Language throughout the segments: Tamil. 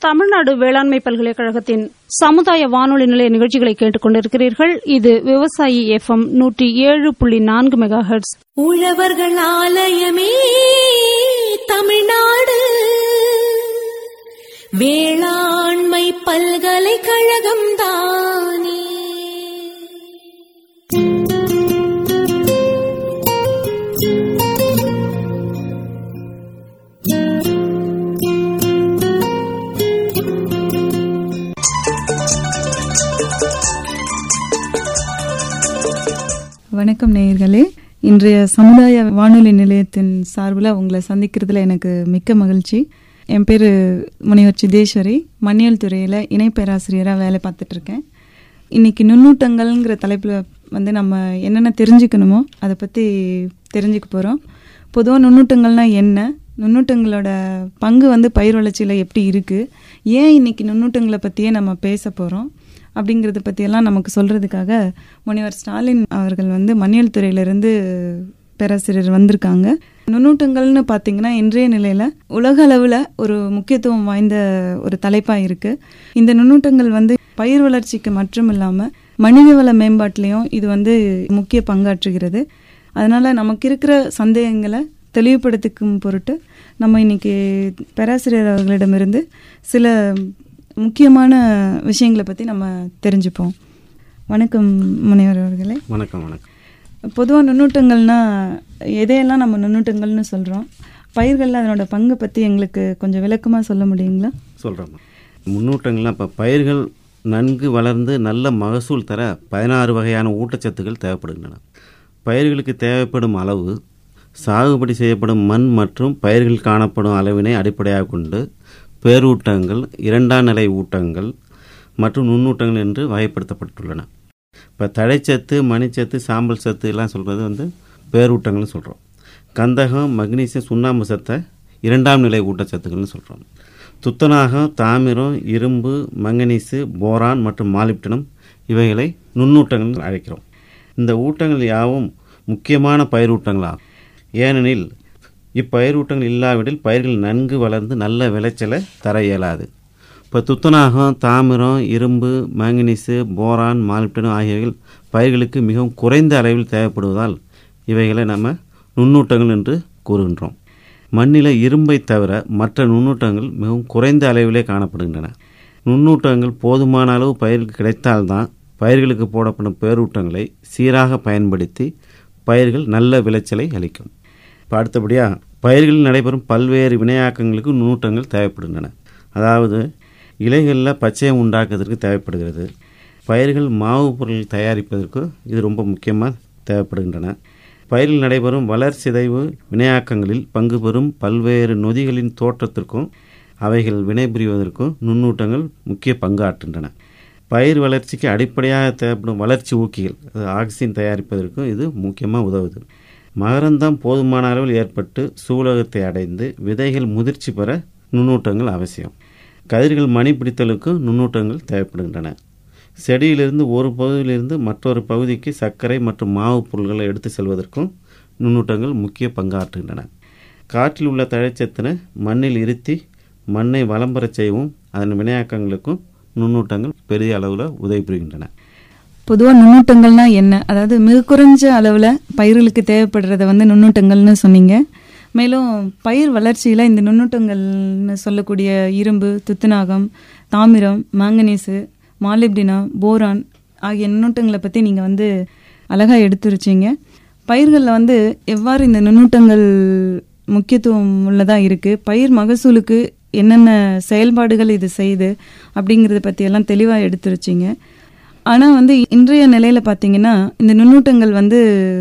தமிழ்நாடு வேளாண்மை பல்கலைக்கழகத்தின் சமுதாய வானொலி நிலைய நிகழ்ச்சிகளை கேட்டுக் கொண்டிருக்கிறீர்கள் இது விவசாயி எஃப்எம் நூற்றி ஏழு புள்ளி நான்கு மெகா ஹெர்ட்ஸ் உழவர்கள் ஆலயமே தமிழ்நாடு வேளாண்மை பல்கலைக்கழகம் தானே வணக்கம் நேயர்களே இன்றைய சமுதாய வானொலி நிலையத்தின் சார்பில் உங்களை சந்திக்கிறதுல எனக்கு மிக்க மகிழ்ச்சி என் பேர் முனைவர் சித்தேஸ்வரி மண்ணியல் துறையில் இணை பேராசிரியராக வேலை பார்த்துட்டு இருக்கேன் இன்னைக்கு நுண்ணூட்டங்கள்ங்கிற தலைப்பில் வந்து நம்ம என்னென்ன தெரிஞ்சுக்கணுமோ அதை பற்றி தெரிஞ்சுக்க போகிறோம் பொதுவாக நுண்ணூட்டங்கள்னா என்ன நுண்ணூட்டங்களோட பங்கு வந்து பயிர் வளர்ச்சியில் எப்படி இருக்குது ஏன் இன்னைக்கு நுண்ணூட்டங்களை பற்றியே நம்ம பேச போகிறோம் அப்படிங்கிறத பற்றியெல்லாம் நமக்கு சொல்கிறதுக்காக முனைவர் ஸ்டாலின் அவர்கள் வந்து மண்ணியல் துறையிலிருந்து பேராசிரியர் வந்திருக்காங்க நுண்ணூட்டங்கள்னு பார்த்தீங்கன்னா இன்றைய நிலையில் உலக அளவில் ஒரு முக்கியத்துவம் வாய்ந்த ஒரு தலைப்பாக இருக்குது இந்த நுண்ணூட்டங்கள் வந்து பயிர் வளர்ச்சிக்கு மட்டும் இல்லாமல் மனிதவள மேம்பாட்டிலையும் இது வந்து முக்கிய பங்காற்றுகிறது அதனால் நமக்கு இருக்கிற சந்தேகங்களை தெளிவுபடுத்திக்கும் பொருட்டு நம்ம இன்னைக்கு பேராசிரியர் அவர்களிடமிருந்து சில முக்கியமான விஷயங்களை பற்றி நம்ம தெரிஞ்சுப்போம் வணக்கம் முனைவர் அவர்களே வணக்கம் வணக்கம் பொதுவாக நுண்ணூட்டங்கள்னா எதையெல்லாம் நம்ம நுண்ணூட்டங்கள்னு சொல்கிறோம் பயிர்களில் அதனோட பங்கு பற்றி எங்களுக்கு கொஞ்சம் விளக்கமாக சொல்ல முடியுங்களா சொல்கிறோம் முன்னூட்டங்கள்லாம் இப்போ பயிர்கள் நன்கு வளர்ந்து நல்ல மகசூல் தர பதினாறு வகையான ஊட்டச்சத்துக்கள் தேவைப்படுகின்றன பயிர்களுக்கு தேவைப்படும் அளவு சாகுபடி செய்யப்படும் மண் மற்றும் பயிர்கள் காணப்படும் அளவினை அடிப்படையாக கொண்டு பேரூட்டங்கள் இரண்டாம் நிலை ஊட்டங்கள் மற்றும் நுண்ணூட்டங்கள் என்று வகைப்படுத்தப்பட்டுள்ளன இப்போ தழைச்சத்து மணிச்சத்து சாம்பல் சத்து எல்லாம் சொல்கிறது வந்து பேரூட்டங்கள்னு சொல்கிறோம் கந்தகம் மக்னீசியம் சுண்ணாம்பு சத்தை இரண்டாம் நிலை ஊட்டச்சத்துக்கள்னு சொல்கிறோம் துத்தநாகம் தாமிரம் இரும்பு மங்கனீசு போரான் மற்றும் மாலிப்டினம் இவைகளை நுண்ணூட்டங்கள் அழைக்கிறோம் இந்த ஊட்டங்கள் யாவும் முக்கியமான பயிரூட்டங்களாகும் ஏனெனில் இப்பயிரூட்டங்கள் இல்லாவிடில் பயிர்கள் நன்கு வளர்ந்து நல்ல விளைச்சலை தர இயலாது இப்போ துத்தநாகம் தாமிரம் இரும்பு மேங்கனீசு போரான் மாலிப்டினம் ஆகியவைகள் பயிர்களுக்கு மிகவும் குறைந்த அளவில் தேவைப்படுவதால் இவைகளை நம்ம நுண்ணூட்டங்கள் என்று கூறுகின்றோம் மண்ணில் இரும்பை தவிர மற்ற நுண்ணூட்டங்கள் மிகவும் குறைந்த அளவிலே காணப்படுகின்றன நுண்ணூட்டங்கள் போதுமான அளவு பயிருக்கு கிடைத்தால்தான் பயிர்களுக்கு போடப்படும் பேரூட்டங்களை சீராக பயன்படுத்தி பயிர்கள் நல்ல விளைச்சலை அளிக்கும் இப்போ அடுத்தபடியாக பயிர்களில் நடைபெறும் பல்வேறு வினையாக்கங்களுக்கு நுண்ணூட்டங்கள் தேவைப்படுகின்றன அதாவது இலைகளில் பச்சையம் உண்டாக்குவதற்கு தேவைப்படுகிறது பயிர்கள் மாவு பொருள் தயாரிப்பதற்கு இது ரொம்ப முக்கியமாக தேவைப்படுகின்றன பயிரில் நடைபெறும் வளர் சிதைவு வினையாக்கங்களில் பங்கு பெறும் பல்வேறு நொதிகளின் தோற்றத்திற்கும் அவைகள் வினைபுரிவதற்கும் நுண்ணூட்டங்கள் முக்கிய பங்காற்றுகின்றன பயிர் வளர்ச்சிக்கு அடிப்படையாக தேவைப்படும் வளர்ச்சி ஊக்கிகள் அது ஆக்சிஜன் தயாரிப்பதற்கும் இது முக்கியமாக உதவுது மகரந்தம் போதுமான அளவில் ஏற்பட்டு சூலகத்தை அடைந்து விதைகள் முதிர்ச்சி பெற நுண்ணூட்டங்கள் அவசியம் கதிர்கள் மணி பிடித்தலுக்கு நுண்ணூட்டங்கள் தேவைப்படுகின்றன செடியிலிருந்து ஒரு பகுதியிலிருந்து மற்றொரு பகுதிக்கு சர்க்கரை மற்றும் மாவு பொருள்களை எடுத்து செல்வதற்கும் நுண்ணூட்டங்கள் முக்கிய பங்காற்றுகின்றன காற்றில் உள்ள தழைச்சத்தினை மண்ணில் இருத்தி மண்ணை வளம் பெறச் செய்யவும் அதன் வினையாக்கங்களுக்கும் நுண்ணூட்டங்கள் பெரிய அளவில் உதவி புரிகின்றன பொதுவாக நுண்ணூட்டங்கள்னா என்ன அதாவது மிக குறைஞ்ச அளவில் பயிர்களுக்கு தேவைப்படுறத வந்து நுண்ணூட்டங்கள்னு சொன்னீங்க மேலும் பயிர் வளர்ச்சியில் இந்த நுண்ணூட்டங்கள்னு சொல்லக்கூடிய இரும்பு துத்தநாகம் தாமிரம் மாங்கனீசு மாலிப்டினா போரான் ஆகிய நுண்ணூட்டங்களை பற்றி நீங்கள் வந்து அழகாக எடுத்துருச்சீங்க பயிர்களில் வந்து எவ்வாறு இந்த நுண்ணூட்டங்கள் முக்கியத்துவம் உள்ளதாக இருக்குது பயிர் மகசூலுக்கு என்னென்ன செயல்பாடுகள் இது செய்யுது அப்படிங்கிறத பற்றியெல்லாம் தெளிவாக எடுத்துருச்சிங்க ஆனால் வந்து இன்றைய நிலையில் பார்த்தீங்கன்னா இந்த நுண்ணூட்டங்கள் வந்து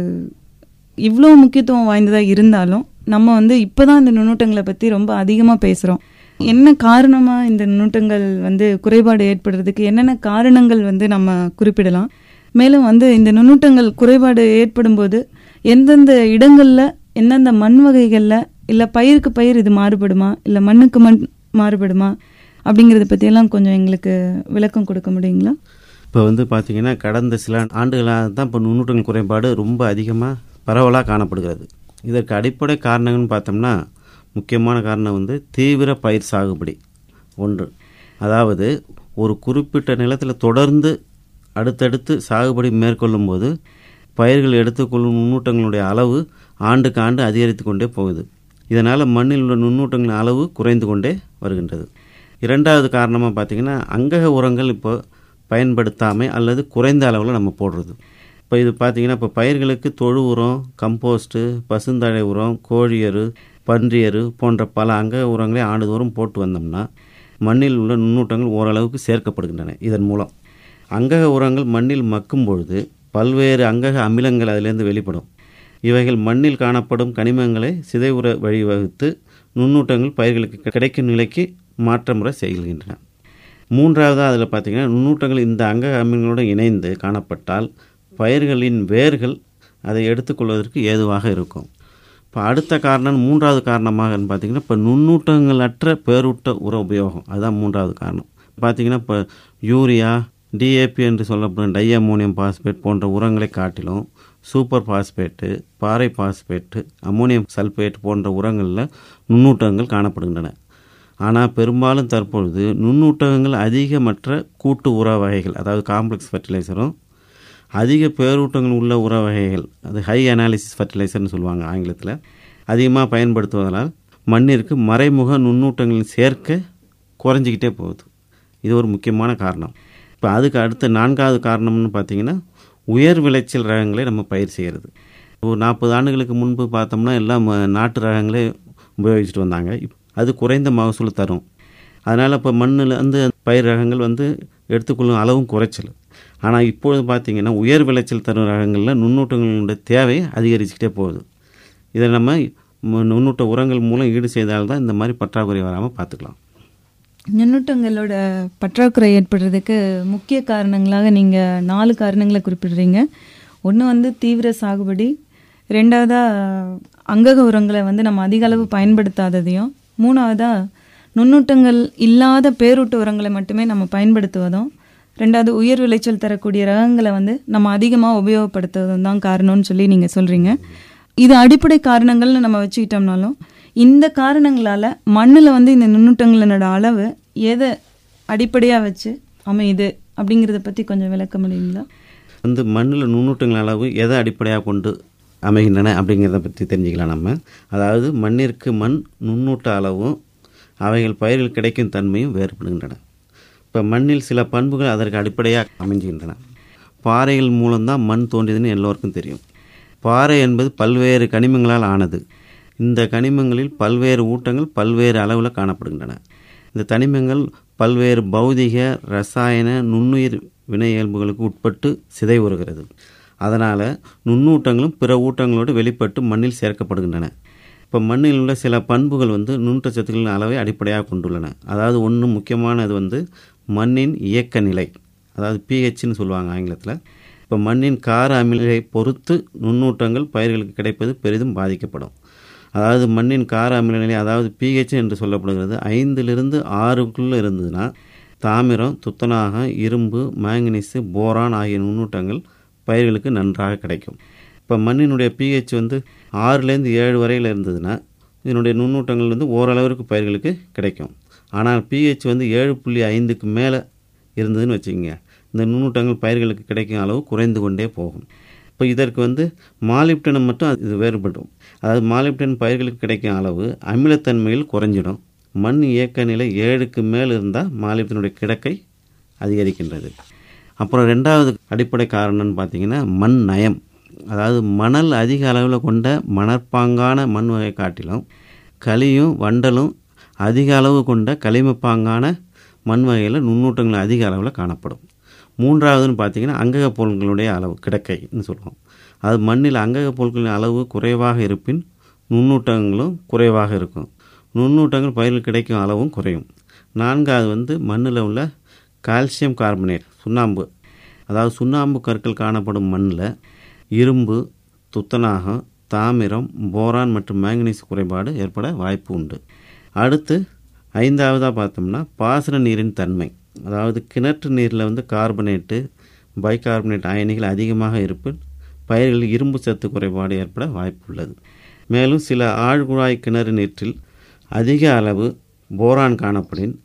இவ்வளோ முக்கியத்துவம் வாய்ந்ததாக இருந்தாலும் நம்ம வந்து இப்போ தான் இந்த நுண்ணூட்டங்களை பற்றி ரொம்ப அதிகமாக பேசுகிறோம் என்ன காரணமாக இந்த நுண்ணூட்டங்கள் வந்து குறைபாடு ஏற்படுறதுக்கு என்னென்ன காரணங்கள் வந்து நம்ம குறிப்பிடலாம் மேலும் வந்து இந்த நுண்ணூட்டங்கள் குறைபாடு ஏற்படும் போது எந்தெந்த இடங்களில் எந்தெந்த மண் வகைகளில் இல்லை பயிருக்கு பயிர் இது மாறுபடுமா இல்லை மண்ணுக்கு மண் மாறுபடுமா அப்படிங்கிறத பற்றியெல்லாம் கொஞ்சம் எங்களுக்கு விளக்கம் கொடுக்க முடியுங்களா இப்போ வந்து பார்த்தீங்கன்னா கடந்த சில ஆண்டுகளாக தான் இப்போ நுண்ணூட்டங்கள் குறைபாடு ரொம்ப அதிகமாக பரவலாக காணப்படுகிறது இதற்கு அடிப்படை காரணங்கள்னு பார்த்தோம்னா முக்கியமான காரணம் வந்து தீவிர பயிர் சாகுபடி ஒன்று அதாவது ஒரு குறிப்பிட்ட நிலத்தில் தொடர்ந்து அடுத்தடுத்து சாகுபடி மேற்கொள்ளும் போது பயிர்கள் எடுத்துக்கொள்ளும் நுண்ணூட்டங்களுடைய அளவு ஆண்டுக்கு ஆண்டு அதிகரித்து கொண்டே போகுது இதனால் மண்ணில் உள்ள நுண்ணூட்டங்களின் அளவு குறைந்து கொண்டே வருகின்றது இரண்டாவது காரணமாக பார்த்திங்கன்னா அங்கக உரங்கள் இப்போ பயன்படுத்தாமல் அல்லது குறைந்த அளவில் நம்ம போடுறது இப்போ இது பார்த்திங்கன்னா இப்போ பயிர்களுக்கு தொழு உரம் கம்போஸ்ட்டு பசுந்தழை உரம் கோழியரு பன்றியரு போன்ற பல அங்கக உரங்களை ஆண்டுதோறும் போட்டு வந்தோம்னா மண்ணில் உள்ள நுண்ணூட்டங்கள் ஓரளவுக்கு சேர்க்கப்படுகின்றன இதன் மூலம் அங்கக உரங்கள் மண்ணில் மக்கும் பொழுது பல்வேறு அங்கக அமிலங்கள் அதிலிருந்து வெளிப்படும் இவைகள் மண்ணில் காணப்படும் கனிமங்களை சிதைவுற வழிவகுத்து நுண்ணூட்டங்கள் பயிர்களுக்கு கிடைக்கும் நிலைக்கு மாற்றமுறை செய்கின்றன மூன்றாவதாக அதில் பார்த்திங்கன்னா நுண்ணூட்டங்கள் இந்த அங்க அமிலங்களுடன் இணைந்து காணப்பட்டால் பயிர்களின் வேர்கள் அதை எடுத்துக்கொள்வதற்கு ஏதுவாக இருக்கும் இப்போ அடுத்த காரணம் மூன்றாவது காரணமாக பார்த்திங்கன்னா இப்போ நுண்ணூட்டங்களற்ற பேரூட்ட உர உபயோகம் அதுதான் மூன்றாவது காரணம் பார்த்திங்கன்னா இப்போ யூரியா டிஏபி என்று சொல்லப்படும் டை அமோனியம் பாஸ்பேட் போன்ற உரங்களை காட்டிலும் சூப்பர் பாஸ்பேட்டு பாறை பாஸ்பேட்டு அமோனியம் சல்பேட் போன்ற உரங்களில் நுண்ணூட்டங்கள் காணப்படுகின்றன ஆனால் பெரும்பாலும் தற்பொழுது நுண்ணூட்டகங்கள் அதிகமற்ற கூட்டு உர வகைகள் அதாவது காம்ப்ளெக்ஸ் ஃபர்டிலைசரும் அதிக பேரூட்டங்கள் உள்ள உர வகைகள் அது ஹை அனாலிசிஸ் ஃபர்டிலைசர்னு சொல்லுவாங்க ஆங்கிலத்தில் அதிகமாக பயன்படுத்துவதனால் மண்ணிற்கு மறைமுக நுண்ணூட்டங்களின் சேர்க்கை குறைஞ்சிக்கிட்டே போகுது இது ஒரு முக்கியமான காரணம் இப்போ அதுக்கு அடுத்த நான்காவது காரணம்னு பார்த்தீங்கன்னா உயர் விளைச்சல் ரகங்களை நம்ம பயிர் செய்கிறது ஒரு நாற்பது ஆண்டுகளுக்கு முன்பு பார்த்தோம்னா எல்லாம் ம- நாட்டு ரகங்களே உபயோகிச்சுட்டு வந்தாங்க இப்- அது குறைந்த மகசூல் தரும் அதனால் இப்போ மண்ணில் வந்து பயிர் ரகங்கள் வந்து எடுத்துக்கொள்ளும் அளவும் குறைச்சல் ஆனால் இப்பொழுது பார்த்தீங்கன்னா உயர் விளைச்சல் தரும் ரகங்களில் நுண்ணூட்டங்களுடைய தேவை அதிகரிச்சுக்கிட்டே போகுது இதை நம்ம ம- நுண்ணூட்ட உரங்கள் மூலம் ஈடு செய்தால்தான் இந்த மாதிரி பற்றாக்குறை வராமல் பார்த்துக்கலாம் நுண்ணூட்டங்களோட பற்றாக்குறை ஏற்படுறதுக்கு முக்கிய காரணங்களாக நீங்கள் நாலு காரணங்களை குறிப்பிடுறீங்க ஒன்று வந்து தீவிர சாகுபடி ரெண்டாவதாக அங்கக உரங்களை வந்து நம்ம அதிக அளவு பயன்படுத்தாததையும் மூணாவதாக நுண்ணூட்டங்கள் இல்லாத பேரூட்ட உரங்களை மட்டுமே நம்ம பயன்படுத்துவதும் ரெண்டாவது உயர் விளைச்சல் தரக்கூடிய ரகங்களை வந்து நம்ம அதிகமாக உபயோகப்படுத்துவதும் தான் காரணம்னு சொல்லி நீங்கள் சொல்கிறீங்க இது அடிப்படை காரணங்கள்னு நம்ம வச்சுக்கிட்டோம்னாலும் இந்த காரணங்களால் மண்ணில் வந்து இந்த நுண்ணூட்டங்களோட அளவு எதை அடிப்படையாக வச்சு அமையுது அப்படிங்கிறத பற்றி கொஞ்சம் விளக்க முடியுங்களா வந்து மண்ணில் நுண்ணூட்டங்கள் அளவு எதை அடிப்படையாக கொண்டு அமைகின்றன அப்படிங்கிறத பற்றி தெரிஞ்சுக்கலாம் நம்ம அதாவது மண்ணிற்கு மண் நுண்ணூட்ட அளவும் அவைகள் பயிர்கள் கிடைக்கும் தன்மையும் வேறுபடுகின்றன இப்போ மண்ணில் சில பண்புகள் அதற்கு அடிப்படையாக அமைஞ்சுகின்றன பாறைகள் மூலம்தான் மண் தோன்றியதுன்னு எல்லோருக்கும் தெரியும் பாறை என்பது பல்வேறு கனிமங்களால் ஆனது இந்த கனிமங்களில் பல்வேறு ஊட்டங்கள் பல்வேறு அளவில் காணப்படுகின்றன இந்த தனிமங்கள் பல்வேறு பௌதிக ரசாயன நுண்ணுயிர் வினை இயல்புகளுக்கு உட்பட்டு சிதைவுறுகிறது அதனால் நுண்ணூட்டங்களும் பிற ஊட்டங்களோடு வெளிப்பட்டு மண்ணில் சேர்க்கப்படுகின்றன இப்போ மண்ணில் உள்ள சில பண்புகள் வந்து நுண்ணூட்டச்சத்துக்களின் அளவை அடிப்படையாக கொண்டுள்ளன அதாவது ஒன்று முக்கியமானது வந்து மண்ணின் இயக்க நிலை அதாவது பிஹெச்னு சொல்லுவாங்க ஆங்கிலத்தில் இப்போ மண்ணின் கார அமிலை பொறுத்து நுண்ணூட்டங்கள் பயிர்களுக்கு கிடைப்பது பெரிதும் பாதிக்கப்படும் அதாவது மண்ணின் கார அமில நிலை அதாவது பிஹெச் என்று சொல்லப்படுகிறது ஐந்திலிருந்து ஆறுக்குள்ளே இருந்ததுன்னா தாமிரம் துத்தநாகம் இரும்பு மேங்கனீஸு போரான் ஆகிய நுண்ணூட்டங்கள் பயிர்களுக்கு நன்றாக கிடைக்கும் இப்போ மண்ணினுடைய பிஹெச் வந்து ஆறுலேருந்து ஏழு வரையில் இருந்ததுன்னா இதனுடைய நுண்ணூட்டங்கள் வந்து ஓரளவிற்கு பயிர்களுக்கு கிடைக்கும் ஆனால் பிஹெச் வந்து ஏழு புள்ளி ஐந்துக்கு மேலே இருந்ததுன்னு வச்சுக்கோங்க இந்த நுண்ணூட்டங்கள் பயிர்களுக்கு கிடைக்கும் அளவு குறைந்து கொண்டே போகும் இப்போ இதற்கு வந்து மாலிப்டனம் மட்டும் அது- இது வேறுபடும் அதாவது மாலிப்டன் பயிர்களுக்கு கிடைக்கும் அளவு அமிலத்தன்மையில் குறைஞ்சிடும் மண் இயக்க நிலை ஏழுக்கு மேல் இருந்தால் மாலிப்டனுடைய கிடக்கை அதிகரிக்கின்றது அப்புறம் ரெண்டாவது அடிப்படை காரணம்னு பார்த்தீங்கன்னா மண் நயம் அதாவது மணல் அதிக அளவில் கொண்ட மணற்பாங்கான மண் வகை காட்டிலும் களியும் வண்டலும் அதிக அளவு கொண்ட களிமப்பாங்கான மண் வகையில் நுண்ணூட்டங்கள் அதிக அளவில் காணப்படும் மூன்றாவதுன்னு பார்த்தீங்கன்னா அங்கக பொருட்களுடைய அளவு கிடக்கைன்னு சொல்லுவோம் அது மண்ணில் அங்கக பொருட்களின் அளவு குறைவாக இருப்பின் நுண்ணூட்டங்களும் குறைவாக இருக்கும் நுண்ணூட்டங்கள் பயிரில் கிடைக்கும் அளவும் குறையும் நான்காவது வந்து மண்ணில் உள்ள கால்சியம் கார்பனேட் சுண்ணாம்பு அதாவது சுண்ணாம்பு கற்கள் காணப்படும் மண்ணில் இரும்பு துத்தநாகம் தாமிரம் போரான் மற்றும் மேங்கனீஸ் குறைபாடு ஏற்பட வாய்ப்பு உண்டு அடுத்து ஐந்தாவதாக பார்த்தோம்னா பாசன நீரின் தன்மை அதாவது கிணற்று நீரில் வந்து கார்பனேட்டு பைகார்பனேட் அயனிகள் அதிகமாக இருப்பின் பயிர்களில் இரும்பு சத்து குறைபாடு ஏற்பட வாய்ப்பு உள்ளது மேலும் சில ஆழ்குழாய் கிணறு நீற்றில் அதிக அளவு போரான் காணப்படின்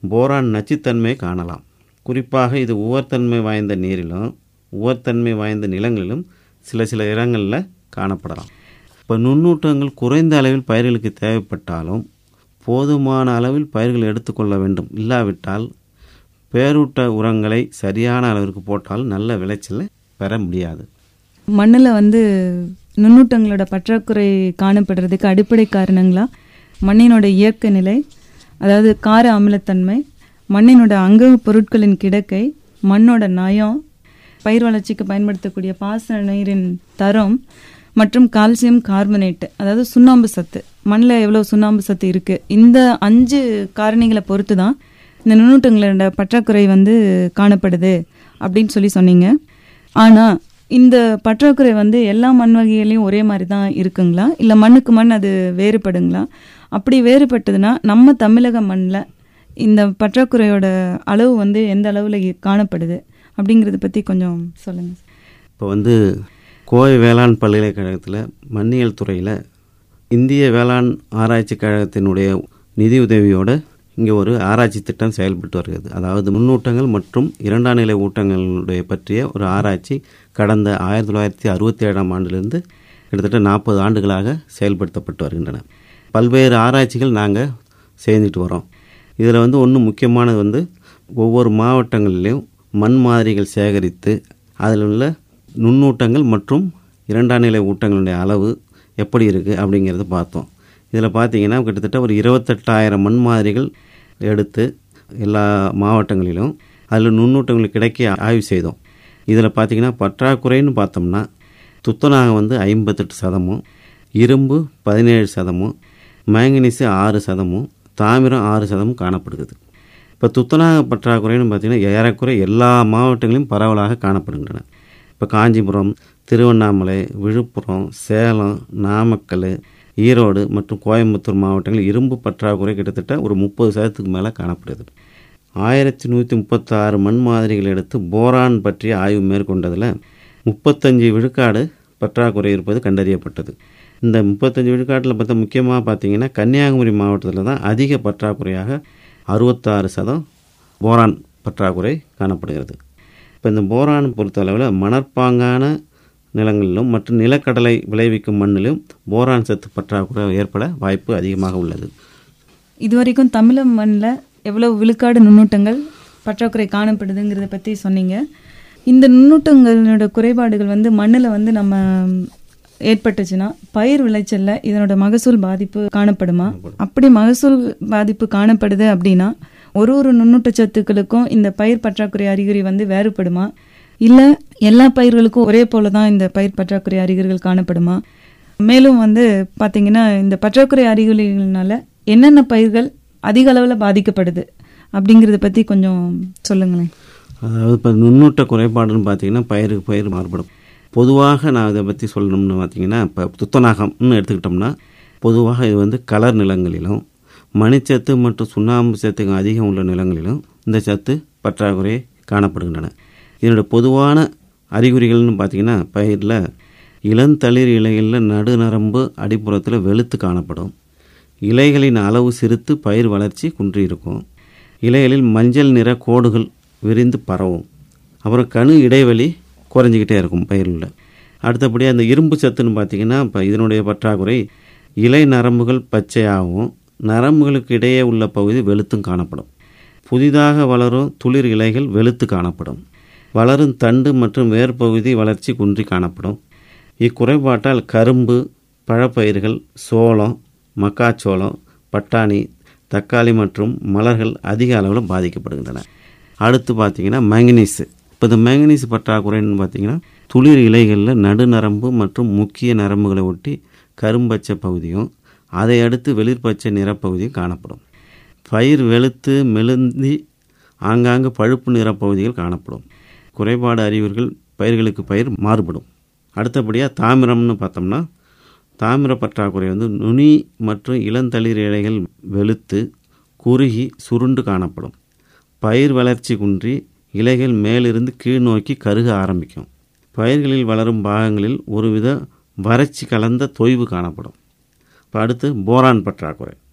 போரான் நச்சுத்தன்மையை காணலாம் குறிப்பாக இது உவர்த்தன்மை வாய்ந்த நீரிலும் உவர்த்தன்மை வாய்ந்த நிலங்களிலும் சில சில இடங்களில் காணப்படலாம் இப்போ நுண்ணூட்டங்கள் குறைந்த அளவில் பயிர்களுக்கு தேவைப்பட்டாலும் போதுமான அளவில் பயிர்கள் எடுத்துக்கொள்ள வேண்டும் இல்லாவிட்டால் பேரூட்ட உரங்களை சரியான அளவிற்கு போட்டால் நல்ல விளைச்சலை பெற முடியாது மண்ணில் வந்து நுண்ணூட்டங்களோட பற்றாக்குறை காணப்படுறதுக்கு அடிப்படை காரணங்களா மண்ணினோட இயற்கை நிலை அதாவது கார அமிலத்தன்மை மண்ணினோட அங்க பொருட்களின் கிடக்கை மண்ணோட நயம் பயிர் வளர்ச்சிக்கு பயன்படுத்தக்கூடிய பாசன நீரின் தரம் மற்றும் கால்சியம் கார்பனேட் அதாவது சுண்ணாம்பு சத்து மண்ணில் எவ்வளோ சுண்ணாம்பு சத்து இருக்குது இந்த அஞ்சு காரணிகளை பொறுத்து தான் இந்த நுண்ணூட்டங்களோட பற்றாக்குறை வந்து காணப்படுது அப்படின்னு சொல்லி சொன்னீங்க ஆனால் இந்த பற்றாக்குறை வந்து எல்லா மண் வகைகளையும் ஒரே மாதிரி தான் இருக்குங்களா இல்லை மண்ணுக்கு மண் அது வேறுபடுங்களா அப்படி வேறுபட்டதுன்னா நம்ம தமிழக மண்ணில் இந்த பற்றாக்குறையோட அளவு வந்து எந்த அளவில் காணப்படுது அப்படிங்கிறத பற்றி கொஞ்சம் சொல்லுங்கள் இப்போ வந்து கோவை வேளாண் பல்கலைக்கழகத்தில் மண்ணியல் துறையில் இந்திய வேளாண் ஆராய்ச்சி கழகத்தினுடைய நிதியுதவியோடு இங்கே ஒரு ஆராய்ச்சி திட்டம் செயல்பட்டு வருகிறது அதாவது முன்னூட்டங்கள் மற்றும் இரண்டாம் நிலை ஊட்டங்களுடைய பற்றிய ஒரு ஆராய்ச்சி கடந்த ஆயிரத்தி தொள்ளாயிரத்தி அறுபத்தி ஏழாம் ஆண்டிலிருந்து கிட்டத்தட்ட நாற்பது ஆண்டுகளாக செயல்படுத்தப்பட்டு வருகின்றன பல்வேறு ஆராய்ச்சிகள் நாங்கள் செய்துட்டு வரோம் இதில் வந்து ஒன்று முக்கியமானது வந்து ஒவ்வொரு மாவட்டங்களிலும் மண் மாதிரிகள் சேகரித்து அதில் உள்ள நுண்ணூட்டங்கள் மற்றும் இரண்டாம் நிலை ஊட்டங்களுடைய அளவு எப்படி இருக்குது அப்படிங்கிறத பார்த்தோம் இதில் பார்த்தீங்கன்னா கிட்டத்தட்ட ஒரு இருபத்தெட்டாயிரம் மண் மாதிரிகள் எடுத்து எல்லா மாவட்டங்களிலும் அதில் நுண்ணூட்டங்கள் கிடைக்க ஆய்வு செய்தோம் இதில் பார்த்தீங்கன்னா பற்றாக்குறைன்னு பார்த்தோம்னா துத்தநாகம் வந்து ஐம்பத்தெட்டு சதமும் இரும்பு பதினேழு சதமும் மேங்கனீஸு ஆறு சதமும் தாமிரம் ஆறு சதமும் காணப்படுகிறது இப்போ துத்தநாக பற்றாக்குறைன்னு பார்த்தீங்கன்னா ஏறக்குறை எல்லா மாவட்டங்களிலும் பரவலாக காணப்படுகின்றன இப்போ காஞ்சிபுரம் திருவண்ணாமலை விழுப்புரம் சேலம் நாமக்கல் ஈரோடு மற்றும் கோயம்புத்தூர் மாவட்டங்களில் இரும்பு பற்றாக்குறை கிட்டத்தட்ட ஒரு முப்பது சதத்துக்கு மேலே காணப்படுது ஆயிரத்தி நூற்றி முப்பத்தாறு மண் மாதிரிகள் எடுத்து போரான் பற்றிய ஆய்வு மேற்கொண்டதில் முப்பத்தஞ்சு விழுக்காடு பற்றாக்குறை இருப்பது கண்டறியப்பட்டது இந்த முப்பத்தஞ்சு விழுக்காட்டில் பார்த்தா முக்கியமாக பார்த்தீங்கன்னா கன்னியாகுமரி மாவட்டத்தில் தான் அதிக பற்றாக்குறையாக அறுபத்தாறு சதம் போரான் பற்றாக்குறை காணப்படுகிறது இப்போ இந்த போரான் பொறுத்தளவில் மணற்பாங்கான நிலங்களிலும் மற்றும் நிலக்கடலை விளைவிக்கும் மண்ணிலும் போரான் சத்து பற்றாக்குறை ஏற்பட வாய்ப்பு அதிகமாக உள்ளது இதுவரைக்கும் தமிழ மண்ணில் எவ்வளோ விழுக்காடு நுண்ணூட்டங்கள் பற்றாக்குறை காணப்படுதுங்கிறத பற்றி சொன்னீங்க இந்த நுண்ணூட்டங்களோட குறைபாடுகள் வந்து மண்ணில் வந்து நம்ம ஏற்பட்டுச்சுன்னா பயிர் விளைச்சல்ல இதனோட மகசூல் பாதிப்பு காணப்படுமா அப்படி மகசூல் பாதிப்பு காணப்படுது அப்படின்னா ஒரு ஒரு நுண்ணூட்ட சத்துக்களுக்கும் இந்த பயிர் பற்றாக்குறை அறிகுறி வந்து வேறுபடுமா இல்லை எல்லா பயிர்களுக்கும் ஒரே போல தான் இந்த பயிர் பற்றாக்குறை அறிகுறிகள் காணப்படுமா மேலும் வந்து பார்த்தீங்கன்னா இந்த பற்றாக்குறை அறிகுறிகள்னால என்னென்ன பயிர்கள் அதிக அளவில் பாதிக்கப்படுது அப்படிங்கிறத பற்றி கொஞ்சம் சொல்லுங்களேன் அதாவது இப்போ நுண்ணூட்ட குறைபாடுன்னு பார்த்தீங்கன்னா பயிருக்கு பயிர் மாறுபடும் பொதுவாக நான் இதை பற்றி சொல்லணும்னு பார்த்தீங்கன்னா இப்போ துத்தநாகம்னு எடுத்துக்கிட்டோம்னா பொதுவாக இது வந்து கலர் நிலங்களிலும் மணிச்சத்து மற்றும் சுண்ணாம்பு சத்துக்கு அதிகம் உள்ள நிலங்களிலும் இந்த சத்து பற்றாக்குறை காணப்படுகின்றன இதனோட பொதுவான அறிகுறிகள்னு பார்த்தீங்கன்னா பயிரில் இளந்தளிர் இலைகளில் நடுநரம்பு அடிப்புறத்தில் வெளுத்து காணப்படும் இலைகளின் அளவு சிறுத்து பயிர் வளர்ச்சி குன்றியிருக்கும் இலைகளில் மஞ்சள் நிற கோடுகள் விரிந்து பரவும் அப்புறம் கணு இடைவெளி குறைஞ்சிக்கிட்டே இருக்கும் பயிரில் அடுத்தபடியாக அந்த இரும்பு சத்துன்னு பார்த்தீங்கன்னா இப்போ இதனுடைய பற்றாக்குறை இலை நரம்புகள் பச்சையாகவும் நரம்புகளுக்கு இடையே உள்ள பகுதி வெளுத்தும் காணப்படும் புதிதாக வளரும் துளிர் இலைகள் வெளுத்து காணப்படும் வளரும் தண்டு மற்றும் வேர்பகுதி வளர்ச்சி குன்றி காணப்படும் இக்குறைபாட்டால் கரும்பு பழப்பயிர்கள் சோளம் மக்காச்சோளம் பட்டாணி தக்காளி மற்றும் மலர்கள் அதிக அளவில் பாதிக்கப்படுகின்றன அடுத்து பார்த்தீங்கன்னா மேங்கனீஸ் இப்போ இந்த மேங்கனீஸ் பற்றாக்குறைன்னு பார்த்தீங்கன்னா துளிர் இலைகளில் நடுநரம்பு மற்றும் முக்கிய நரம்புகளை ஒட்டி கரும்பச்சை பகுதியும் அதை அடுத்து வெளிர்பச்சை நிறப்பகுதியும் காணப்படும் பயிர் வெளுத்து மெலுந்தி ஆங்காங்கு பழுப்பு நிறப்பகுதிகள் காணப்படும் குறைபாடு அறிகுறிகள் பயிர்களுக்கு பயிர் மாறுபடும் அடுத்தபடியாக தாமிரம்னு பார்த்தோம்னா தாமிர பற்றாக்குறை வந்து நுனி மற்றும் இளந்தளிர் இலைகள் வெளுத்து குறுகி சுருண்டு காணப்படும் பயிர் வளர்ச்சி குன்றி இலைகள் மேலிருந்து கீழ் நோக்கி கருக ஆரம்பிக்கும் பயிர்களில் வளரும் பாகங்களில் ஒருவித வறட்சி கலந்த தொய்வு காணப்படும் இப்போ அடுத்து போரான் பற்றாக்குறை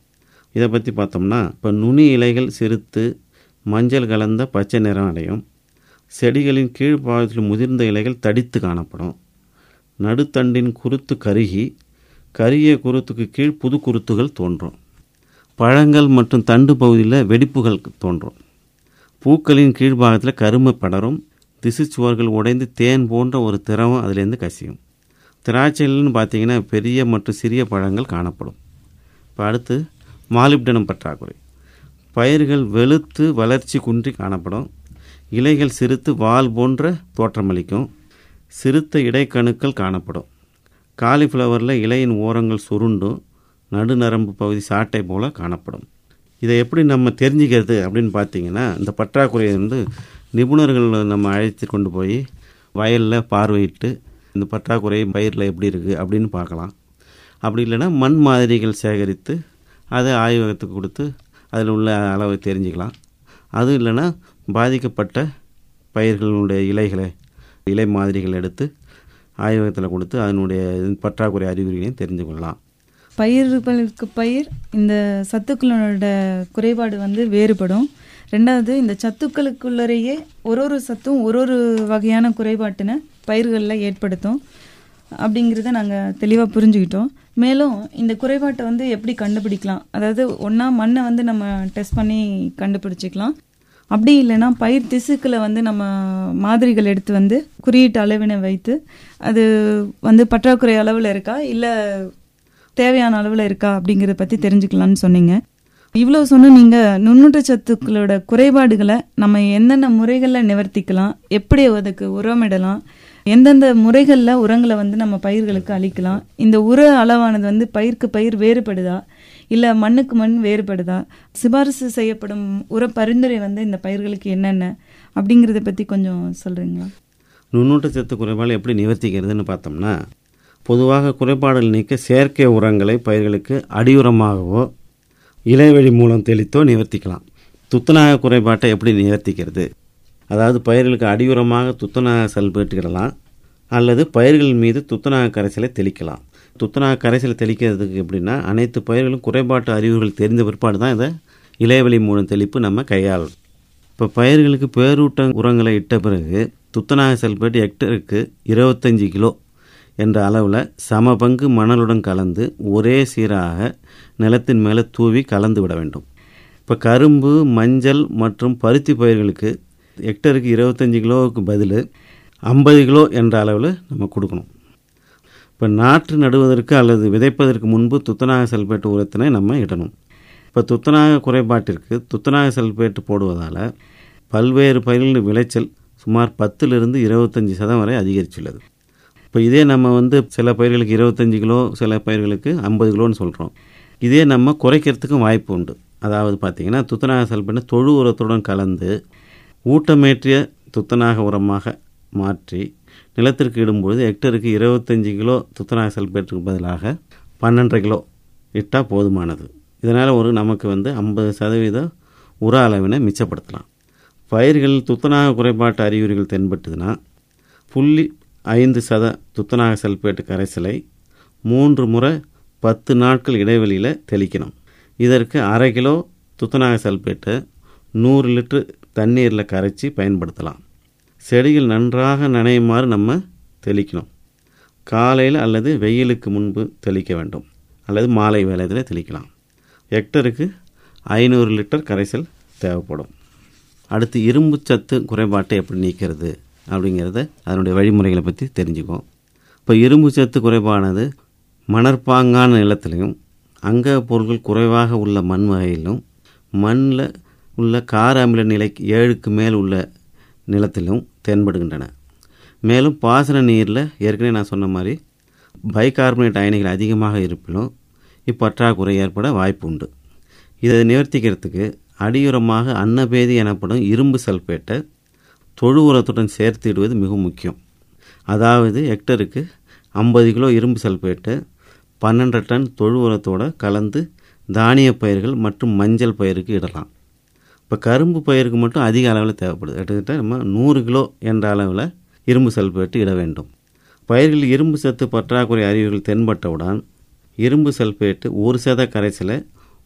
இதை பற்றி பார்த்தோம்னா இப்போ நுனி இலைகள் சிறுத்து மஞ்சள் கலந்த பச்சை நிறம் அடையும் செடிகளின் கீழ்ப்பாகத்தில் முதிர்ந்த இலைகள் தடித்து காணப்படும் நடுத்தண்டின் குருத்து கருகி கருகிய குருத்துக்கு கீழ் புது குருத்துகள் தோன்றும் பழங்கள் மற்றும் தண்டு பகுதியில் வெடிப்புகள் தோன்றும் பூக்களின் கீழ்பாகத்தில் கருமை படரும் திசுச்சுவர்கள் உடைந்து தேன் போன்ற ஒரு திரவம் அதிலேருந்து கசியும் திராட்சைகள்னு பார்த்தீங்கன்னா பெரிய மற்றும் சிறிய பழங்கள் காணப்படும் இப்போ அடுத்து மாலிப்டனம் பற்றாக்குறை பயிர்கள் வெளுத்து வளர்ச்சி குன்றி காணப்படும் இலைகள் சிறுத்து வால் போன்ற தோற்றமளிக்கும் சிறுத்த இடைக்கணுக்கள் காணப்படும் காலிஃப்ளவரில் இலையின் ஓரங்கள் சுருண்டும் நடுநரம்பு பகுதி சாட்டை போல காணப்படும் இதை எப்படி நம்ம தெரிஞ்சுக்கிறது அப்படின்னு பார்த்தீங்கன்னா இந்த பற்றாக்குறையை வந்து நிபுணர்கள் நம்ம அழைத்து கொண்டு போய் வயலில் பார்வையிட்டு இந்த பற்றாக்குறை பயிரில் எப்படி இருக்குது அப்படின்னு பார்க்கலாம் அப்படி இல்லைன்னா மண் மாதிரிகள் சேகரித்து அதை ஆய்வகத்துக்கு கொடுத்து அதில் உள்ள அளவை தெரிஞ்சுக்கலாம் அதுவும் இல்லைன்னா பாதிக்கப்பட்ட பயிர்களுடைய இலைகளை இலை மாதிரிகள் எடுத்து ஆய்வகத்தில் கொடுத்து அதனுடைய பற்றாக்குறை அறிகுறிகளையும் தெரிஞ்சு கொள்ளலாம் பயிர்களுக்கு பயிர் இந்த சத்துக்களோட குறைபாடு வந்து வேறுபடும் ரெண்டாவது இந்த சத்துக்களுக்குள்ளரையே ஒரு ஒரு சத்தும் ஒரு ஒரு வகையான குறைபாட்டினை பயிர்களில் ஏற்படுத்தும் அப்படிங்கிறத நாங்கள் தெளிவாக புரிஞ்சுக்கிட்டோம் மேலும் இந்த குறைபாட்டை வந்து எப்படி கண்டுபிடிக்கலாம் அதாவது ஒன்றா மண்ணை வந்து நம்ம டெஸ்ட் பண்ணி கண்டுபிடிச்சிக்கலாம் அப்படி இல்லைன்னா பயிர் திசுக்களை வந்து நம்ம மாதிரிகள் எடுத்து வந்து குறியீட்டு அளவினை வைத்து அது வந்து பற்றாக்குறை அளவில் இருக்கா இல்லை தேவையான அளவில் இருக்கா அப்படிங்கிறத பற்றி தெரிஞ்சுக்கலாம்னு சொன்னீங்க இவ்வளோ சொன்ன நீங்கள் நுண்ணூட்டச்சத்துக்களோட குறைபாடுகளை நம்ம எந்தெந்த முறைகளில் நிவர்த்திக்கலாம் எப்படி அதுக்கு உரமிடலாம் எந்தெந்த முறைகளில் உரங்களை வந்து நம்ம பயிர்களுக்கு அளிக்கலாம் இந்த உர அளவானது வந்து பயிருக்கு பயிர் வேறுபடுதா இல்லை மண்ணுக்கு மண் வேறுபடுதா சிபாரிசு செய்யப்படும் உர பரிந்துரை வந்து இந்த பயிர்களுக்கு என்னென்ன அப்படிங்கிறத பற்றி கொஞ்சம் சொல்கிறீங்களா நுண்ணூட்டச்சத்து குறைபாடு எப்படி நிவர்த்திக்கிறதுன்னு பார்த்தோம்னா பொதுவாக குறைபாடுகள் நீக்க செயற்கை உரங்களை பயிர்களுக்கு அடியுரமாகவோ இலைவழி மூலம் தெளித்தோ நிவர்த்திக்கலாம் துத்தநாக குறைபாட்டை எப்படி நிவர்த்திக்கிறது அதாவது பயிர்களுக்கு அடியுரமாக துத்தநாக சல்பேட்டுக்கிடலாம் அல்லது பயிர்கள் மீது துத்தநாக கரைசலை தெளிக்கலாம் துத்தநாக கரைசலை தெளிக்கிறதுக்கு எப்படின்னா அனைத்து பயிர்களும் குறைபாட்டு அறிகுறிகள் தெரிந்த பிற்பாடு தான் இதை இலைவழி மூலம் தெளிப்பு நம்ம கையாளணும் இப்போ பயிர்களுக்கு பேரூட்ட உரங்களை இட்ட பிறகு துத்தநாக சல்பேட் ஹெக்டருக்கு இருபத்தஞ்சி கிலோ என்ற அளவில் சம பங்கு மணலுடன் கலந்து ஒரே சீராக நிலத்தின் மேலே தூவி கலந்து விட வேண்டும் இப்போ கரும்பு மஞ்சள் மற்றும் பருத்தி பயிர்களுக்கு ஹெக்டருக்கு இருபத்தஞ்சி கிலோவுக்கு பதில் ஐம்பது கிலோ என்ற அளவில் நம்ம கொடுக்கணும் இப்போ நாற்று நடுவதற்கு அல்லது விதைப்பதற்கு முன்பு துத்தநாக சல்பேட் உரத்தினை நம்ம இடணும் இப்போ துத்தநாக குறைபாட்டிற்கு துத்தநாக சல்பேட் போடுவதால் பல்வேறு பயிர்களின் விளைச்சல் சுமார் பத்திலிருந்து இருபத்தஞ்சி சதம் வரை அதிகரிச்சுள்ளது இப்போ இதே நம்ம வந்து சில பயிர்களுக்கு இருபத்தஞ்சி கிலோ சில பயிர்களுக்கு ஐம்பது கிலோன்னு சொல்கிறோம் இதே நம்ம குறைக்கிறதுக்கும் வாய்ப்பு உண்டு அதாவது பார்த்திங்கன்னா துத்தநாக சல்பேட்டை தொழு உரத்துடன் கலந்து ஊட்டமேற்றிய துத்தநாக உரமாக மாற்றி நிலத்திற்கு இடும்பொழுது ஹெக்டருக்கு இருபத்தஞ்சி கிலோ துத்தநாக சல்பேட்டுக்கு பதிலாக பன்னெண்டரை கிலோ இட்டால் போதுமானது இதனால் ஒரு நமக்கு வந்து ஐம்பது சதவீத உர அளவினை மிச்சப்படுத்தலாம் பயிர்களில் துத்தநாக குறைபாட்டு அறிகுறிகள் தென்பட்டுதுன்னா புள்ளி ஐந்து சத துத்தநாக சல்பேட்டு கரைசலை மூன்று முறை பத்து நாட்கள் இடைவெளியில் தெளிக்கணும் இதற்கு அரை கிலோ துத்தநாக சல்பேட்டை நூறு லிட்டர் தண்ணீரில் கரைச்சி பயன்படுத்தலாம் செடிகள் நன்றாக நனையுமாறு நம்ம தெளிக்கணும் காலையில் அல்லது வெயிலுக்கு முன்பு தெளிக்க வேண்டும் அல்லது மாலை வேலையில் தெளிக்கலாம் ஹெக்டருக்கு ஐநூறு லிட்டர் கரைசல் தேவைப்படும் அடுத்து இரும்பு சத்து குறைபாட்டை எப்படி நீக்கிறது அப்படிங்கிறத அதனுடைய வழிமுறைகளை பற்றி தெரிஞ்சுக்குவோம் இப்போ இரும்பு சத்து குறைபானது மணற்பாங்கான நிலத்திலையும் அங்க பொருட்கள் குறைவாக உள்ள மண் வகையிலும் மண்ணில் உள்ள கார அமில நிலை ஏழுக்கு மேல் உள்ள நிலத்திலும் தென்படுகின்றன மேலும் பாசன நீரில் ஏற்கனவே நான் சொன்ன மாதிரி பைகார்பனேட் அயனிகள் அதிகமாக இருப்பினும் இப்பற்றாக்குறை ஏற்பட வாய்ப்பு உண்டு இதை நிவர்த்திக்கிறதுக்கு அடியுரமாக அன்னபேதி எனப்படும் இரும்பு சல்பேட்டை தொழு உரத்துடன் சேர்த்திடுவது மிக முக்கியம் அதாவது ஹெக்டருக்கு ஐம்பது கிலோ இரும்பு சல்பேட்டை பன்னெண்டு டன் தொழு உரத்தோடு கலந்து தானிய பயிர்கள் மற்றும் மஞ்சள் பயிருக்கு இடலாம் இப்போ கரும்பு பயிருக்கு மட்டும் அதிக அளவில் தேவைப்படுது கிட்டத்தட்ட நம்ம நூறு கிலோ என்ற அளவில் இரும்பு சல்பேட்டு இட வேண்டும் பயிர்களில் இரும்பு சத்து பற்றாக்குறை அறிகுறிகள் தென்பட்டவுடன் இரும்பு சல்பேட்டு ஒரு சத கரைசலை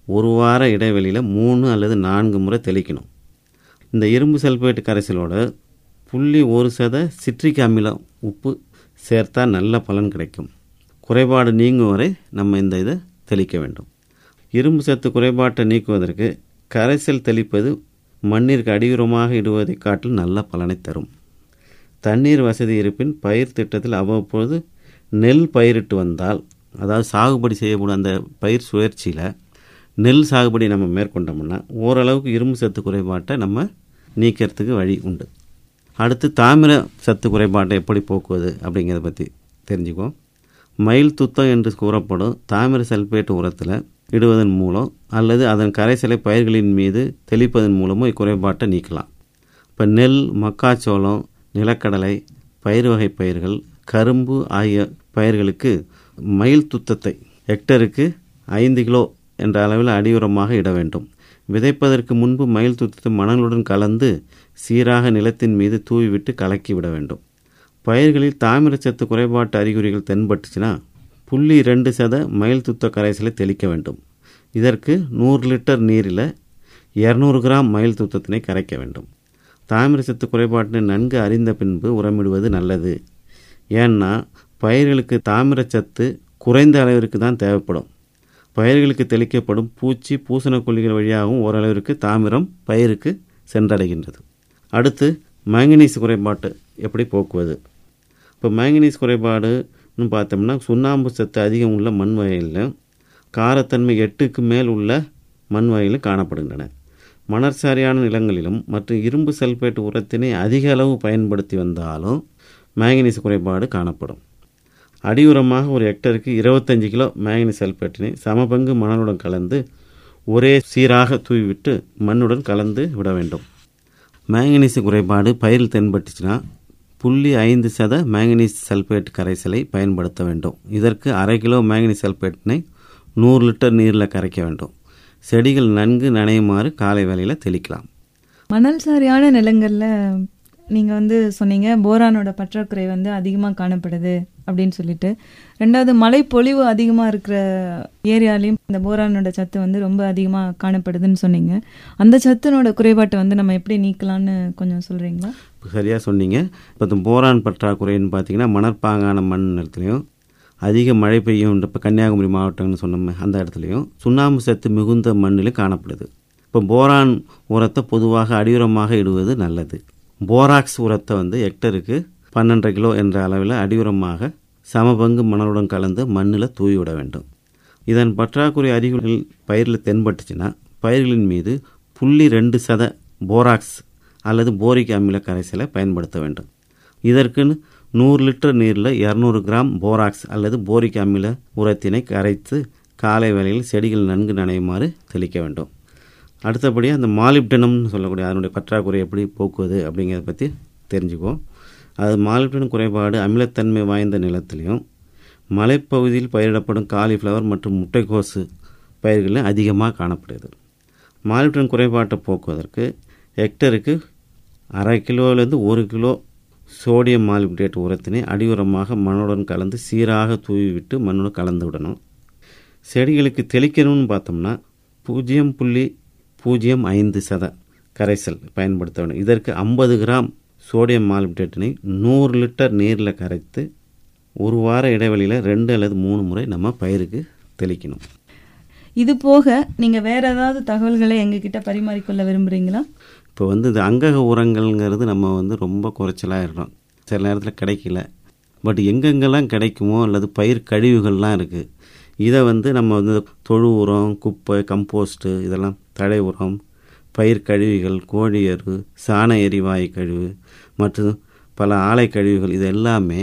ஒரு வார இடைவெளியில் மூணு அல்லது நான்கு முறை தெளிக்கணும் இந்த இரும்பு சல்பேட் கரைசலோட புள்ளி ஒரு சத சிட்ரிக் அமிலம் உப்பு சேர்த்தா நல்ல பலன் கிடைக்கும் குறைபாடு நீங்கும் வரை நம்ம இந்த இதை தெளிக்க வேண்டும் இரும்பு சத்து குறைபாட்டை நீக்குவதற்கு கரைசல் தெளிப்பது மண்ணிற்கு அடியுரமாக இடுவதை காட்டில் நல்ல பலனை தரும் தண்ணீர் வசதி இருப்பின் பயிர் திட்டத்தில் அவ்வப்பொழுது நெல் பயிரிட்டு வந்தால் அதாவது சாகுபடி செய்யப்படும் அந்த பயிர் சுழற்சியில் நெல் சாகுபடி நம்ம மேற்கொண்டோம்னா ஓரளவுக்கு இரும்பு சத்து குறைபாட்டை நம்ம நீக்கிறதுக்கு வழி உண்டு அடுத்து தாமிர சத்து குறைபாட்டை எப்படி போக்குவது அப்படிங்கிறத பற்றி தெரிஞ்சுக்குவோம் மயில் துத்தம் என்று கூறப்படும் தாமிர சல்பேட் உரத்தில் இடுவதன் மூலம் அல்லது அதன் கரைசலை பயிர்களின் மீது தெளிப்பதன் மூலமும் இக்குறைபாட்டை நீக்கலாம் இப்போ நெல் மக்காச்சோளம் நிலக்கடலை பயிர் வகை பயிர்கள் கரும்பு ஆகிய பயிர்களுக்கு மயில் துத்தத்தை ஹெக்டருக்கு ஐந்து கிலோ என்ற அளவில் அடியுரமாக இட வேண்டும் விதைப்பதற்கு முன்பு மயில் துத்தத்தை மணலுடன் கலந்து சீராக நிலத்தின் மீது தூவிவிட்டு கலக்கி விட வேண்டும் பயிர்களில் தாமிரச்சத்து குறைபாட்டு அறிகுறிகள் தென்பட்டுச்சுன்னா புள்ளி ரெண்டு சத மயில் துத்த கரைசலை தெளிக்க வேண்டும் இதற்கு நூறு லிட்டர் நீரில் இரநூறு கிராம் மயில் துத்தத்தினை கரைக்க வேண்டும் தாமிரச்சத்து குறைபாட்டினை நன்கு அறிந்த பின்பு உரமிடுவது நல்லது ஏன்னா பயிர்களுக்கு தாமிரச்சத்து குறைந்த அளவிற்கு தான் தேவைப்படும் பயிர்களுக்கு தெளிக்கப்படும் பூச்சி பூசணக்கொல்லிகள் வழியாகவும் ஓரளவிற்கு தாமிரம் பயிருக்கு சென்றடைகின்றது அடுத்து மேங்கனீஸ் குறைபாட்டு எப்படி போக்குவது இப்போ மேங்கனீஸ் குறைபாடுன்னு பார்த்தோம்னா சுண்ணாம்பு சத்து அதிகம் உள்ள மண் வகைகளில் காரத்தன்மை எட்டுக்கு மேல் உள்ள மண் வகைகளும் காணப்படுகின்றன மணற்சாரியான நிலங்களிலும் மற்றும் இரும்பு சல்பேட் உரத்தினை அதிக அளவு பயன்படுத்தி வந்தாலும் மேங்கனீஸ் குறைபாடு காணப்படும் அடியுரமாக ஒரு ஹெக்டருக்கு இருபத்தஞ்சு கிலோ மேங்கனீஸ் சல்பேட்டினை சமபங்கு மணலுடன் கலந்து ஒரே சீராக தூவிவிட்டு மண்ணுடன் கலந்து விட வேண்டும் மேங்கனீஸ் குறைபாடு பயிரில் தென்பட்டுச்சுன்னா புள்ளி ஐந்து சத மேங்கனீஸ் சல்பேட் கரைசலை பயன்படுத்த வேண்டும் இதற்கு அரை கிலோ மேங்கனீஸ் சல்பேட்டினை நூறு லிட்டர் நீரில் கரைக்க வேண்டும் செடிகள் நன்கு நனையுமாறு காலை வேளையில் தெளிக்கலாம் மணல் சாரியான நிலங்களில் நீங்கள் வந்து சொன்னீங்க போரானோட பற்றாக்குறை வந்து அதிகமாக காணப்படுது அப்படின்னு சொல்லிட்டு ரெண்டாவது மழை பொழிவு அதிகமாக இருக்கிற ஏரியாலையும் இந்த போரானோட சத்து வந்து ரொம்ப அதிகமாக காணப்படுதுன்னு சொன்னீங்க அந்த சத்தினோட குறைபாட்டை வந்து நம்ம எப்படி நீக்கலாம்னு கொஞ்சம் சொல்கிறீங்களா சரியாக சொன்னீங்க இப்போ இந்த போரான் பற்றாக்குறைன்னு பார்த்தீங்கன்னா மணற்பாங்கான மண் நிலத்துலையும் அதிக மழை பெய்யும் இப்போ கன்னியாகுமரி மாவட்டம்னு சொன்னோமே அந்த இடத்துலையும் சுண்ணாம்பு சத்து மிகுந்த மண்ணிலும் காணப்படுது இப்போ போரான் உரத்தை பொதுவாக அடியுரமாக இடுவது நல்லது போராக்ஸ் உரத்தை வந்து ஹெக்டருக்கு பன்னெண்டரை கிலோ என்ற அளவில் அடியுரமாக சமபங்கு மணலுடன் கலந்து மண்ணில் தூவி விட வேண்டும் இதன் பற்றாக்குறை அறிகுறிகள் பயிரில் தென்பட்டுச்சுன்னா பயிர்களின் மீது புள்ளி ரெண்டு சத போராக்ஸ் அல்லது போரிக் அமில கரைசலை பயன்படுத்த வேண்டும் இதற்குன்னு நூறு லிட்டர் நீரில் இரநூறு கிராம் போராக்ஸ் அல்லது போரிக் அமில உரத்தினை கரைத்து காலை வேளையில் செடிகள் நன்கு நனையுமாறு தெளிக்க வேண்டும் அடுத்தபடியாக அந்த மாலிப்டனம்னு சொல்லக்கூடிய அதனுடைய பற்றாக்குறை எப்படி போக்குவது அப்படிங்கிறத பற்றி தெரிஞ்சுக்குவோம் அது மாலிப்டன் குறைபாடு அமிலத்தன்மை வாய்ந்த நிலத்திலையும் மலைப்பகுதியில் பயிரிடப்படும் காலிஃப்ளவர் மற்றும் முட்டைக்கோசு பயிர்களில் அதிகமாக காணப்படுது மாலிப்டன் குறைபாட்டை போக்குவதற்கு ஹெக்டருக்கு அரை கிலோலேருந்து ஒரு கிலோ சோடியம் மாலிப்டேட் உரத்தினை அடியுரமாக மண்ணுடன் கலந்து சீராக தூவி விட்டு மண்ணுடன் கலந்து விடணும் செடிகளுக்கு தெளிக்கணும்னு பார்த்தோம்னா பூஜ்ஜியம் புள்ளி பூஜ்ஜியம் ஐந்து சத கரைசல் பயன்படுத்த வேண்டும் இதற்கு ஐம்பது கிராம் சோடியம் மாலிப்டேட்டினை நூறு லிட்டர் நீரில் கரைத்து ஒரு வார இடைவெளியில் ரெண்டு அல்லது மூணு முறை நம்ம பயிருக்கு தெளிக்கணும் இது போக நீங்கள் வேற ஏதாவது தகவல்களை எங்ககிட்ட பரிமாறிக்கொள்ள விரும்புகிறீங்களா இப்போ வந்து இந்த அங்கக உரங்கள்ங்கிறது நம்ம வந்து ரொம்ப குறைச்சலாக இருக்கோம் சில நேரத்தில் கிடைக்கல பட் எங்கெங்கெல்லாம் கிடைக்குமோ அல்லது பயிர் கழிவுகள்லாம் இருக்குது இதை வந்து நம்ம வந்து தொழு உரம் குப்பை கம்போஸ்ட்டு இதெல்லாம் தழை உரம் பயிர் கழிவுகள் கோழி எரு சாண எரிவாயு கழிவு மற்றும் பல ஆலை கழிவுகள் இது எல்லாமே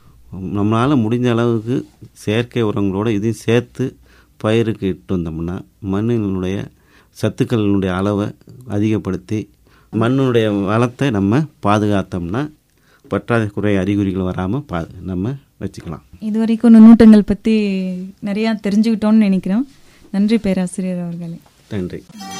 நம்மளால் முடிஞ்ச அளவுக்கு செயற்கை உரங்களோடு இதையும் சேர்த்து பயிருக்கு இட்டு வந்தோம்னா மண்ணினுடைய சத்துக்களினுடைய அளவை அதிகப்படுத்தி மண்ணுடைய வளத்தை நம்ம பாதுகாத்தோம்னா பற்றாக்குறை அறிகுறிகள் வராமல் பா நம்ம வச்சுக்கலாம் இது வரைக்கும் நுண்ணூட்டங்கள் பற்றி நிறையா தெரிஞ்சுக்கிட்டோம்னு நினைக்கிறோம் நன்றி பேராசிரியர் அவர்களே நன்றி